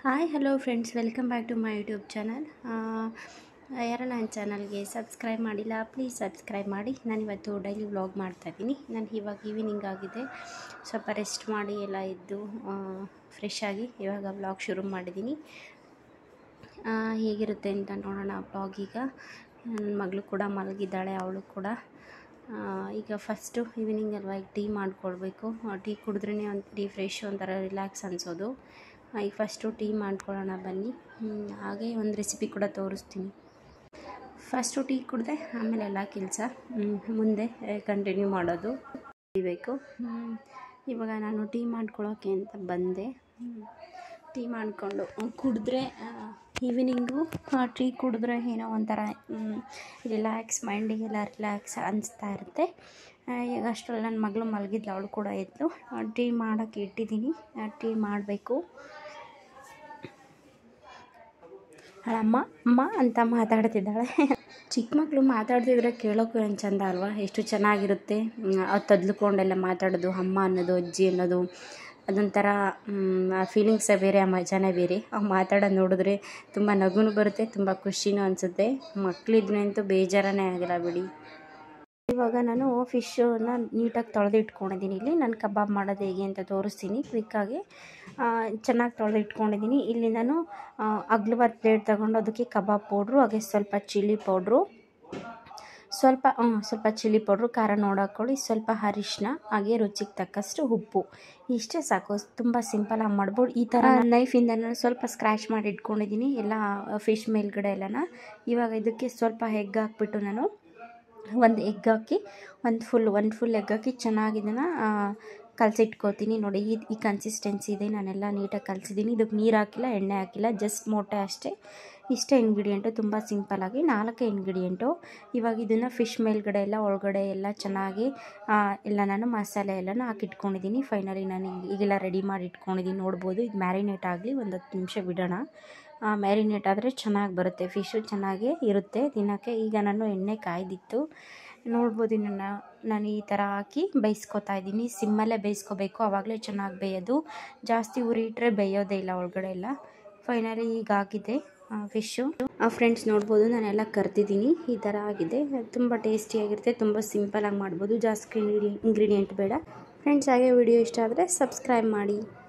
hi hello friends welcome back to my YouTube channel ಯಾರು ನನ್ನ ಚಾನಲ್ಗೆ ಸಬ್ಸ್ಕ್ರೈಬ್ ಮಾಡಿಲ್ಲ ಪ್ಲೀಸ್ ಸಬ್ಸ್ಕ್ರೈಬ್ ಮಾಡಿ ನಾನು ಇವತ್ತು ಡೈಲಿ ವ್ಲಾಗ್ ಮಾಡ್ತಾಯಿದ್ದೀನಿ ನಾನು ಇವಾಗ ಈವ್ನಿಂಗ್ ಆಗಿದೆ ಸ್ವಲ್ಪ ರೆಸ್ಟ್ ಮಾಡಿ ಎಲ್ಲ ಇದ್ದು ಫ್ರೆಶ್ ಆಗಿ ಇವಾಗ ವ್ಲಾಗ್ ಶುರು ಮಾಡಿದ್ದೀನಿ ಆ, ಹೇಗಿರುತ್ತೆ ಅಂತ ನೋಡೋಣ ವ್ಲಾಗ್ ಈಗ ನನ್ನ ಮಗಳು ಕೂಡ ಮಲಗಿದ್ದಾಳೆ ಅವಳು ಕೂಡ ಆ, ಈಗ ಫಸ್ಟು ಈವ್ನಿಂಗ್ ಅಲ್ವಾ ಈಗ ಟೀ ಮಾಡ್ಕೊಳ್ಬೇಕು ಟೀ ಕುಡಿದ್ರೇ ಒಂದು ರಿಫ್ರೆಶ್ ಒಂಥರ ರಿಲ್ಯಾಕ್ಸ್ ಅನಿಸೋದು ಈಗ ಫಸ್ಟು ಟೀ ಮಾಡ್ಕೊಳ್ಳೋಣ ಬನ್ನಿ ಹ್ಮ್, ಹಾಗೆ ಒಂದು ರೆಸಿಪಿ ಕೂಡ ತೋರಿಸ್ತೀನಿ ಫಸ್ಟು ಟೀ ಕುಡಿದೆ ಆಮೇಲೆ ಎಲ್ಲ ಕೆಲಸ ಮುಂದೆ ಕಂಟಿನ್ಯೂ ಮಾಡೋದು ಬೇಕು ಹ್ಮ್, ಇವಾಗ ನಾನು ಟೀ ಮಾಡ್ಕೊಳ್ಳೋಕ್ಕೆ ಅಂತ ಬಂದೆ ಹ್ಮ್, ಟೀ ಮಾಡಿಕೊಂಡು ಕುಡಿದ್ರೆ ಈವ್ನಿಂಗು ಟೀ ಕುಡಿದ್ರೆ ಏನೋ ಒಂಥರ ರಿಲ್ಯಾಕ್ಸ್ ಮೈಂಡಿಗೆಲ್ಲ ರಿಲ್ಯಾಕ್ಸ್ ಅನಿಸ್ತಾ ಇರುತ್ತೆ ಆ, ಈಗ ಅಷ್ಟರಲ್ಲಿ ನನ್ನ ಮಗಳು ಮಲಗಿದ್ಲು ಅವಳು ಕೂಡ ಎದ್ದು ಟೀ ಮಾಡೋಕ್ಕೆ ಇಟ್ಟಿದ್ದೀನಿ ಟೀ ಮಾಡಬೇಕು ಅಮ್ಮ ಅಮ್ಮ ಅಂತ ಮಾತಾಡ್ತಿದ್ದಾಳೆ ಚಿಕ್ಕ ಮಕ್ಕಳು ಮಾತಾಡ್ತಿದ್ರೆ ಕೇಳೋಕ್ಕೂ ಏನು ಚಂದ ಅಲ್ವಾ ಎಷ್ಟು ಚೆನ್ನಾಗಿರುತ್ತೆ ಅದು ತದ್ಲುಕೊಂಡೆಲ್ಲ ಮಾತಾಡೋದು ಅಮ್ಮ ಅನ್ನೋದು ಅಜ್ಜಿ ಅನ್ನೋದು ಅದೊಂಥರ ಮ್, ಆ ಫೀಲಿಂಗ್ಸೇ ಬೇರೆ ಆ ಮಜಾನೇ ಬೇರೆ ಆ ಮಾತಾಡೋದು ನೋಡಿದ್ರೆ ತುಂಬ ನಗುನು ಬರುತ್ತೆ ತುಂಬ ಖುಷಿನೂ ಅನಿಸುತ್ತೆ ಮಕ್ಕಳಿದ್ರೆ ಅಂತೂ ಬೇಜಾರನೇ ಆಗಿಲ್ಲ ಬಿಡಿ ಇವಾಗ ನಾನು ಫಿಶನ್ನ ನೀಟಾಗಿ ತೊಳೆದು ಇಟ್ಕೊಂಡಿದ್ದೀನಿ ಇಲ್ಲಿ ನಾನು ಕಬಾಬ್ ಮಾಡೋದು ಹೇಗೆ ಅಂತ ತೋರಿಸ್ತೀನಿ ಕ್ವಿಕ್ಕಾಗಿ ಚೆನ್ನಾಗಿ ತೊಳೆದು ಇಟ್ಕೊಂಡಿದ್ದೀನಿ ಇಲ್ಲಿ ನಾನು ಆ, ಅಗ್ಲವಾದ ಪ್ಲೇಟ್ ತಗೊಂಡು ಅದಕ್ಕೆ ಕಬಾಬ್ ಪೌಡ್ರು ಹಾಗೆ ಸ್ವಲ್ಪ ಚಿಲ್ಲಿ ಪೌಡ್ರು ಸ್ವಲ್ಪ ಹ್ಮ್, ಸ್ವಲ್ಪ ಚಿಲ್ಲಿ ಪೌಡ್ರು ಖಾರ ನೋಡಾಕೊಳ್ಳಿ ಸ್ವಲ್ಪ ಅರಿಶಿನ ಹಾಗೆ ರುಚಿಗೆ ತಕ್ಕಷ್ಟು ಉಪ್ಪು ಇಷ್ಟೇ ಸಾಕು ತುಂಬ ಸಿಂಪಲಾಗಿ ಮಾಡ್ಬೋದು ಈ ಥರ ನೈಫಿಂದ ನಾನು ಸ್ವಲ್ಪ ಸ್ಕ್ರ್ಯಾಚ್ ಮಾಡಿ ಇಟ್ಕೊಂಡಿದ್ದೀನಿ ಎಲ್ಲ ಫಿಶ್ ಮೇಲ್ಗಡೆ ಎಲ್ಲನ ಇವಾಗ ಇದಕ್ಕೆ ಸ್ವಲ್ಪ ಎಗ್ ಹಾಕ್ಬಿಟ್ಟು ನಾನು ಒಂದು ಎಗ್ ಹಾಕಿ ಒಂದು ಫುಲ್ ಒಂದು ಫುಲ್ ಎಗ್ ಹಾಕಿ ಚೆನ್ನಾಗಿ ಇದನ್ನು ಕಲಸಿಟ್ಕೋತೀನಿ ನೋಡಿ ಈ ಈ ಕನ್ಸಿಸ್ಟೆನ್ಸಿ ಇದೆ ನಾನೆಲ್ಲ ನೀಟಾಗಿ ಕಲಿಸಿದ್ದೀನಿ ಇದಕ್ಕೆ ನೀರು ಹಾಕಿಲ್ಲ ಎಣ್ಣೆ ಹಾಕಿಲ್ಲ ಜಸ್ಟ್ ಮೊಟ್ಟೆ ಅಷ್ಟೇ ಇಷ್ಟೇ ಇಂಗ್ರೀಡಿಯೆಂಟು ತುಂಬ ಸಿಂಪಲಾಗಿ ನಾಲ್ಕು ಇಂಗ್ರೀಡಿಯೆಂಟು ಇವಾಗ ಇದನ್ನು ಫಿಶ್ ಮೇಲ್ಗಡೆ ಎಲ್ಲ ಒಳಗಡೆ ಎಲ್ಲ ಚೆನ್ನಾಗಿ ಆ, ಎಲ್ಲ ನಾನು ಮಸಾಲೆ ಎಲ್ಲನೂ ಹಾಕಿಟ್ಕೊಂಡಿದ್ದೀನಿ ಫೈನಲಿ ನಾನು ಈಗ- ಈಗೆಲ್ಲ ರೆಡಿ ಮಾಡಿ ಇಟ್ಕೊಂಡಿದ್ದೀನಿ ನೋಡ್ಬೋದು ಇದು ಮ್ಯಾರಿನೇಟ್ ಆಗಲಿ ಒಂದು ಹತ್ತು ನಿಮಿಷ ಬಿಡೋಣ ಮ್ಯಾರಿನೇಟ್ ಆದರೆ ಚೆನ್ನಾಗಿ ಬರುತ್ತೆ ಫಿಶು ಚೆನ್ನಾಗೇ ಇರುತ್ತೆ ತಿನ್ನೋಕ್ಕೆ ಈಗ ನಾನು ಎಣ್ಣೆ ಕಾಯ್ದಿತ್ತು ನೋಡ್ಬೋದು ನನ್ನ ನಾನು ಈ ಥರ ಹಾಕಿ ಬೇಯಿಸ್ಕೊತಾ ಇದ್ದೀನಿ ಸಿಮ್ಮಲ್ಲೇ ಬೇಯಿಸ್ಕೋಬೇಕು ಆವಾಗಲೇ ಚೆನ್ನಾಗಿ ಬೇಯೋದು ಜಾಸ್ತಿ ಉರಿ ಇಟ್ಟರೆ ಬೇಯೋದೇ ಇಲ್ಲ ಒಳಗಡೆ ಎಲ್ಲ ಫೈನಲಿ ಈಗ ಆಗಿದೆ ಫಿಶ್ಶು ಫ್ರೆಂಡ್ಸ್ ನೋಡ್ಬೋದು ನಾನೆಲ್ಲ ಕರ್ತಿದ್ದೀನಿ ಈ ಥರ ಆಗಿದೆ ತುಂಬ ಟೇಸ್ಟಿಯಾಗಿರುತ್ತೆ ತುಂಬ ಸಿಂಪಲಾಗಿ ಮಾಡ್ಬೋದು ಜಾಸ್ತಿ ಇಂಗ್ರೀಡಿಯೆಂಟ್ ಬೇಡ ಫ್ರೆಂಡ್ಸ್ ಹಾಗೆ ವಿಡಿಯೋ ಇಷ್ಟ ಆದರೆ ಸಬ್ಸ್ಕ್ರೈಬ್ ಮಾಡಿ